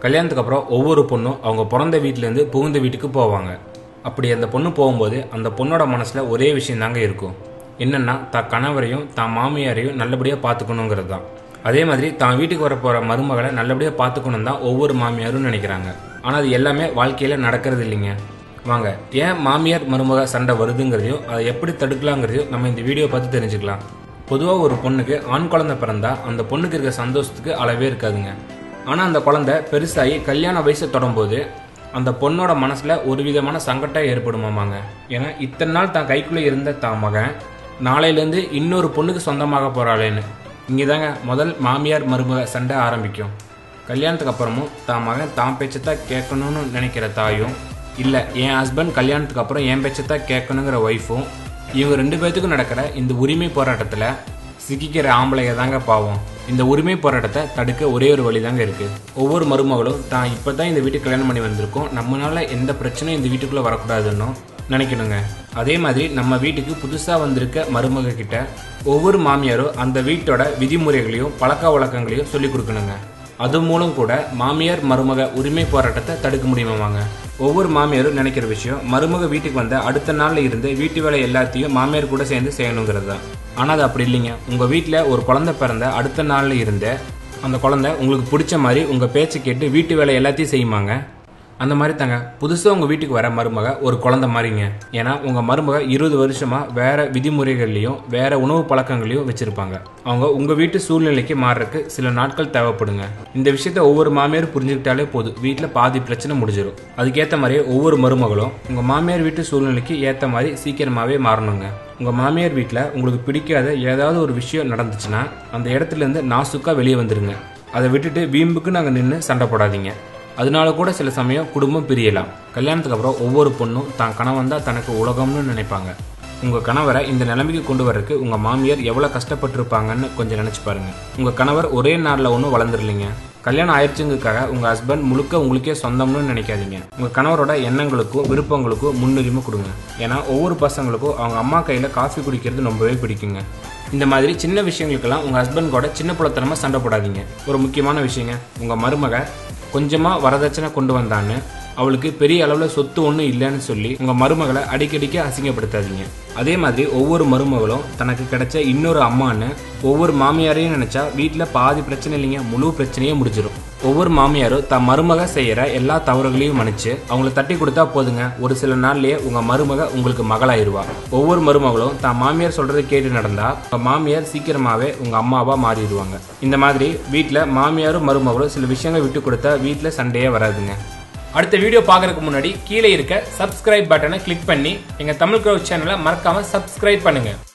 கல்யாணத்துக்கு அப்புறம் ஒவ்வொரு பொண்ணும் அவங்க பிறந்த வீட்டிலேருந்து புகுந்த வீட்டுக்கு போவாங்க அப்படி அந்த பொண்ணு போகும்போது அந்த பொண்ணோட மனசில் ஒரே விஷயம் தாங்க இருக்கும் என்னென்னா தான் கணவரையும் தான் மாமியாரையும் நல்லபடியாக பார்த்துக்கணுங்கிறது தான் அதே மாதிரி தான் வீட்டுக்கு வர போகிற மருமகளை நல்லபடியாக பார்த்துக்கணும் தான் ஒவ்வொரு மாமியாரும் நினைக்கிறாங்க ஆனால் அது எல்லாமே வாழ்க்கையில் நடக்கிறது இல்லைங்க வாங்க ஏன் மாமியார் மருமக சண்டை வருதுங்கிறதையும் அதை எப்படி தடுக்கலாங்கிறதையும் நம்ம இந்த வீடியோ பார்த்து தெரிஞ்சுக்கலாம் பொதுவாக ஒரு பொண்ணுக்கு ஆண் குழந்தை பிறந்தா அந்த பொண்ணுக்கு இருக்க சந்தோஷத்துக்கு அளவே இருக்காதுங்க ஆனால் அந்த குழந்தை பெருசாகி கல்யாண வயசை தொடரும்போது அந்த பொண்ணோட மனசில் ஒரு விதமான சங்கட்டம் ஏற்படுமாமாங்க ஏன்னா இத்தனை நாள் தான் கைக்குள்ளே இருந்த தான் மகன் நாளையிலேருந்து இன்னொரு பொண்ணுக்கு சொந்தமாக போகிறாளேன்னு இங்கே தாங்க முதல் மாமியார் மருமக சண்டை ஆரம்பிக்கும் கல்யாணத்துக்கு அப்புறமும் தான் மகன் தான் பேச்சத்தான் கேட்கணும்னு நினைக்கிற தாயும் இல்லை என் ஹஸ்பண்ட் கல்யாணத்துக்கு அப்புறம் என் பேச்சத்தான் கேட்கணுங்கிற ஒய்ஃபும் இவங்க ரெண்டு பேர்த்துக்கும் நடக்கிற இந்த உரிமை போராட்டத்தில் சிக்கிக்கிற ஆம்பளைங்க தாங்க பாவம் இந்த உரிமை போராட்டத்தை தடுக்க ஒரே ஒரு வழி தாங்க இருக்கு ஒவ்வொரு மருமகளும் தான் இப்போ தான் இந்த வீட்டுக்கு கல்யாணம் பண்ணி வந்திருக்கோம் நம்மளால எந்த பிரச்சனையும் இந்த வீட்டுக்குள்ளே வரக்கூடாதுன்னு நினைக்கணுங்க அதே மாதிரி நம்ம வீட்டுக்கு புதுசாக வந்திருக்க மருமக கிட்ட ஒவ்வொரு மாமியாரும் அந்த வீட்டோட விதிமுறைகளையும் பழக்க வழக்கங்களையும் சொல்லிக் கொடுக்கணுங்க அது மூலம் கூட மாமியார் மருமக உரிமை போராட்டத்தை தடுக்க முடியுமாங்க ஒவ்வொரு மாமியாரும் நினைக்கிற விஷயம் மருமக வீட்டுக்கு வந்த அடுத்த நாள்ல இருந்து வீட்டு வேலை எல்லாத்தையும் மாமியார் கூட சேர்ந்து செய்யணுங்கிறது தான் ஆனால் அது அப்படி இல்லைங்க உங்கள் வீட்டில் ஒரு குழந்தை பிறந்த அடுத்த நாள்ல இருந்த அந்த குழந்தை உங்களுக்கு பிடிச்ச மாதிரி உங்கள் பேச்சை கேட்டு வீட்டு வேலை எல்லாத்தையும் செய்யுமாங்க அந்த மாதிரி தாங்க புதுசாக உங்கள் வீட்டுக்கு வர மருமக ஒரு குழந்தை மாதிரிங்க ஏன்னா உங்கள் மருமக இருபது வருஷமாக வேற விதிமுறைகள்லையும் வேற உணவு பழக்கங்களையும் வச்சுருப்பாங்க அவங்க உங்கள் வீட்டு சூழ்நிலைக்கு மாறுறதுக்கு சில நாட்கள் தேவைப்படுங்க இந்த விஷயத்த ஒவ்வொரு மாமியாரும் புரிஞ்சுக்கிட்டாலே போதும் வீட்டில் பாதி பிரச்சனை முடிஞ்சிடும் அதுக்கேற்ற மாதிரியே ஒவ்வொரு மருமகளும் உங்கள் மாமியார் வீட்டு சூழ்நிலைக்கு ஏற்ற மாதிரி சீக்கிரமாகவே மாறணுங்க உங்கள் மாமியார் வீட்டில் உங்களுக்கு பிடிக்காத ஏதாவது ஒரு விஷயம் நடந்துச்சுன்னா அந்த இடத்துலேருந்து நாசுக்காக வெளியே வந்துடுங்க அதை விட்டுட்டு வீம்புக்கு நாங்கள் நின்று சண்டை போடாதீங்க அதனால கூட சில சமயம் குடும்பம் பிரியலாம் கல்யாணத்துக்கு அப்புறம் ஒவ்வொரு பொண்ணும் தான் கணவன் தான் தனக்கு உலகம்னு நினைப்பாங்க உங்கள் கணவரை இந்த நிலைமைக்கு கொண்டு வரக்கு உங்கள் மாமியார் எவ்வளோ கஷ்டப்பட்டிருப்பாங்கன்னு கொஞ்சம் நினச்சி பாருங்க உங்கள் கணவர் ஒரே நாளில் ஒன்றும் வளர்ந்துடலைங்க கல்யாணம் ஆயிடுச்சுங்கிறதுக்காக உங்கள் ஹஸ்பண்ட் முழுக்க உங்களுக்கே சொந்தம்னு நினைக்காதீங்க உங்கள் கணவரோட எண்ணங்களுக்கும் விருப்பங்களுக்கும் முன்னுரிமை கொடுங்க ஏன்னா ஒவ்வொரு பசங்களுக்கும் அவங்க அம்மா கையில் காஃபி குடிக்கிறது ரொம்பவே பிடிக்குங்க இந்த மாதிரி சின்ன விஷயங்களுக்கெல்லாம் உங்கள் ஹஸ்பண்ட் கூட சின்ன புலத்தனமாக சண்டை போடாதீங்க ஒரு முக்கியமான விஷயங்க உங்கள் மருமக கொஞ்சமாக வரதட்சணை கொண்டு வந்தான்னு அவளுக்கு பெரிய அளவில் சொத்து ஒன்றும் இல்லைன்னு சொல்லி உங்கள் மருமகளை அடிக்கடிக்கு அசிங்கப்படுத்தாதீங்க அதே மாதிரி ஒவ்வொரு மருமகளும் தனக்கு கிடைச்ச இன்னொரு அம்மான்னு ஒவ்வொரு மாமியாரையும் நினச்சா வீட்டில் பாதி பிரச்சனை இல்லைங்க முழு பிரச்சனையே முடிஞ்சிடும் ஒவ்வொரு மாமியாரும் தன் மருமக செய்கிற எல்லா தவறுகளையும் மன்னிச்சு அவங்கள தட்டி கொடுத்தா போதுங்க ஒரு சில நாள்லயே உங்கள் மருமக உங்களுக்கு மகளாயிருவா ஒவ்வொரு மருமகளும் தான் மாமியார் சொல்கிறத கேட்டு நடந்தா உங்கள் மாமியார் சீக்கிரமாகவே உங்கள் அம்மாவாக மாறிடுவாங்க இந்த மாதிரி வீட்டில் மாமியாரும் மருமகளும் சில விஷயங்கள் விட்டு கொடுத்தா வீட்டில் சண்டையே வராதுங்க அடுத்த வீடியோ பார்க்கறதுக்கு முன்னாடி கீழே இருக்க சப்ஸ்கிரைப் பட்டனை கிளிக் பண்ணி எங்கள் தமிழ் க்ரௌட் சேனலை மறக்காமல் சப்ஸ்கிரைப் பண்ணுங்கள்